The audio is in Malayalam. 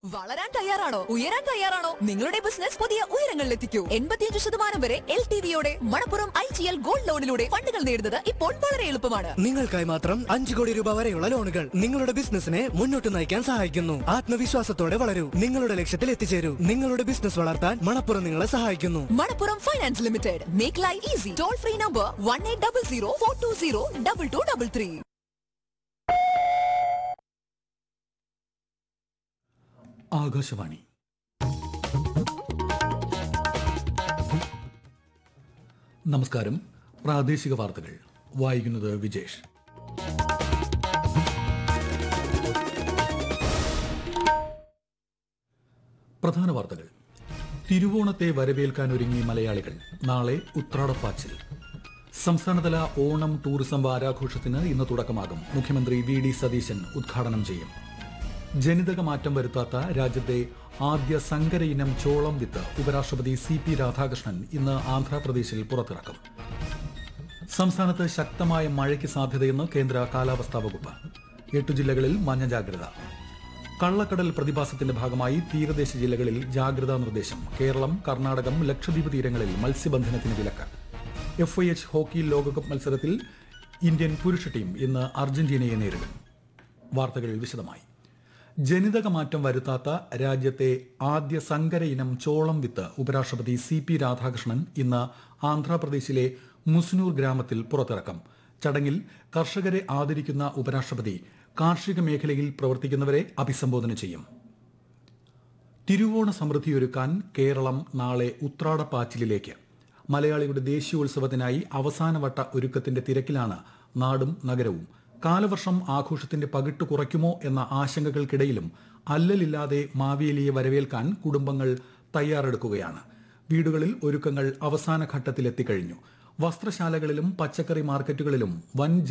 വളരാൻ തയ്യാറാണോ ഉയരാൻ തയ്യാറാണോ നിങ്ങളുടെ ബിസിനസ് പുതിയ ഉയരങ്ങളിലെത്തിക്കൂ എൺപത്തിയഞ്ച് ശതമാനം വരെ എൽ ടി വിയോടെ Manappuram I G L gold ലോണിലൂടെ ഫണ്ടുകൾ നേടുന്നത് ഇപ്പോൾ വളരെ എളുപ്പമാണ് നിങ്ങൾക്കായി മാത്രം അഞ്ചു കോടി രൂപ വരെയുള്ള ലോണുകൾ നിങ്ങളുടെ ബിസിനസിനെ മുന്നോട്ട് നയിക്കാൻ സഹായിക്കുന്നു ആത്മവിശ്വാസത്തോടെ വളരൂ നിങ്ങളുടെ ലക്ഷ്യത്തിൽ എത്തിച്ചേരൂ നിങ്ങളുടെ ബിസിനസ് വളർത്താൻ മണപ്പുറം നിങ്ങളെ സഹായിക്കുന്നു Manappuram finance limited make life easy toll free number one eight double zero four two zero double two double three Akashvani നമസ്കാരം പ്രാദേശിക വാർത്തകൾ വായിക്കുന്നത് വിജേഷ് പ്രധാന വാർത്തകൾ തിരുവോണത്തെ വരവേൽക്കാൻ ഒരുങ്ങി മലയാളികൾ നാളെ ഉത്രാടപ്പാച്ചിൽ സംസ്ഥാനതല ഓണം ടൂറിസം വാരാഘോഷത്തിന് ഇന്ന് തുടക്കമാകും മുഖ്യമന്ത്രി വി ഡി സതീശൻ ഉദ്ഘാടനം ചെയ്യും ജനിതക മാറ്റം വരുത്താത്ത രാജ്യത്തെ ആദ്യ സങ്കര ഇനം ചോളം വിത്ത് ഉപരാഷ്ട്രപതി സി പി രാധാകൃഷ്ണൻ ഇന്ന് ആന്ധ്രാപ്രദേശിൽ പുറത്തിറക്കും സംസ്ഥാനത്ത് ശക്തമായ മഴയ്ക്ക് സാധ്യതയെന്ന് കേന്ദ്ര കാലാവസ്ഥാ വകുപ്പ് എട്ടു ജില്ലകളിൽ മഞ്ഞ ജാഗ്രത കള്ളക്കടൽ പ്രതിഭാസത്തിന്റെ ഭാഗമായി തീരദേശ ജില്ലകളിൽ ജാഗ്രതാ നിർദ്ദേശം കേരളം കർണാടകം ലക്ഷദ്വീപ് തീരങ്ങളിൽ മത്സ്യബന്ധനത്തിന് വിലക്ക് എഫ് ഐ എച്ച് ഹോക്കി ലോകകപ്പ് മത്സരത്തിൽ ഇന്ത്യൻ പുരുഷ ടീം ഇന്ന് അർജന്റീനയെ നേരിടും വാർത്തകൾ വിശദമായി ജനിതക മാറ്റം വരുത്താത്ത രാജ്യത്തെ ആദ്യ സങ്കര ഇനം ചോളം വിത്ത് ഉപരാഷ്ട്രപതി സി പി രാധാകൃഷ്ണൻ ഇന്ന് ആന്ധ്രാപ്രദേശിലെ മുസ്നൂർ ഗ്രാമത്തിൽ പുറത്തിറക്കും ചടങ്ങിൽ കർഷകരെ ആദരിക്കുന്ന ഉപരാഷ്ട്രപതി കാർഷിക മേഖലയിൽ പ്രവർത്തിക്കുന്നവരെ അഭിസംബോധന ചെയ്യും തിരുവോണ സമൃദ്ധിയൊരുക്കാൻ കേരളം നാളെ ഉത്രാടപ്പാച്ചിലിലേക്ക് മലയാളിയുടെ ദേശീയോത്സവത്തിനായി അവസാനവട്ട ഒരുക്കത്തിന്റെ തിരക്കിലാണ് നാടും നഗരവും കാലവർഷം ആഘോഷത്തിന്റെ പകിട്ട് കുറയ്ക്കുമോ എന്ന ആശങ്കകൾക്കിടയിലും അല്ലലില്ലാതെ മാവേലിയെ വരവേൽക്കാൻ കുടുംബങ്ങൾ തയ്യാറെടുക്കുകയാണ് വീടുകളിൽ ഒരുക്കങ്ങൾ അവസാന ഘട്ടത്തിലെത്തിക്കഴിഞ്ഞു വസ്ത്രശാലകളിലും പച്ചക്കറി മാർക്കറ്റുകളിലും വൻ